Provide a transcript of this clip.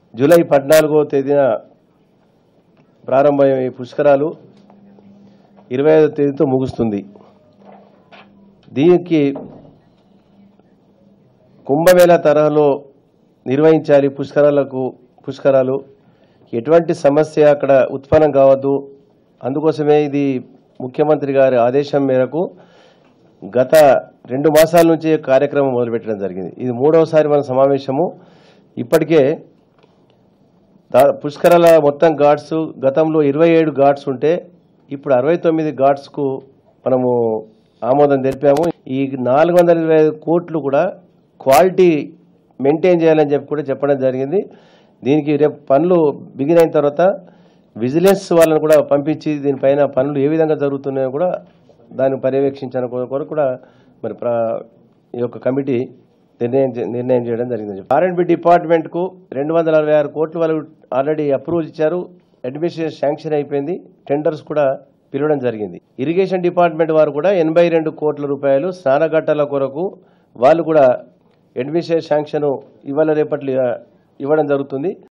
July పద్నాలుగో తేదీన ప్రారంభమయ్యే ఈ పుష్కరాలు ఇరవై ఐదో తేదీతో ముగుస్తుంది దీనికి కుంభమేళా తరహాలో నిర్వహించాలి పుష్కరాలకు పుష్కరాలు ఎటువంటి సమస్య అక్కడ ఉత్పన్నం కావద్దు అందుకోసమే ఇది ముఖ్యమంత్రి గారి ఆదేశం మేరకు గత రెండు మాసాల నుంచి ఈ కార్యక్రమం మొదలుపెట్టడం జరిగింది ఇది మూడవసారి మన సమావేశము ఇప్పటికే దా- పుష్కరాల మొత్తం ఘాట్స్ గతంలో ఇరవై ఏడు ఘాట్స్ ఉంటే ఇప్పుడు అరవై తొమ్మిది ఘాట్స్కు మనము ఆమోదం తెలిపాము ఈ నాలుగు వందల ఇరవై ఐదు కోట్లు కూడా క్వాలిటీ మెయింటైన్ చేయాలని చెప్పి కూడా చెప్పడం జరిగింది దీనికి రేపు పనులు బిగిన్ అయిన తర్వాత విజిలెన్స్ వాళ్ళని కూడా పంపించి దీనిపైన పనులు ఏ విధంగా జరుగుతున్నాయో కూడా దాన్ని పర్యవేక్షించడానికి కొరకు కూడా మరి ప్ర ఈ యొక్క కమిటీ నిర్ణయం చే- నిర్ణయం చేయడం జరిగింది ఆర్ఎండ్బి డిపార్ట్మెంట్కు రెండు వందల అరవై ఆరు కోట్లు వాళ్ళు ఆల్రెడీ అప్రూవల్ ఇచ్చారు అడ్మినిస్ట్రేషన్ శాంక్షన్ అయిపోయింది టెండర్స్ కూడా పిలవడం జరిగింది ఇరిగేషన్ డిపార్ట్మెంట్ వారు కూడా ఎనభై రెండు కోట్ల రూపాయలు స్నానఘట్టాల కొరకు వాళ్ళు కూడా అడ్మినిస్ట్రేషన్ శాంక్షన్ ఇవాళ రేపట్లో ఇవ్వడం జరుగుతుంది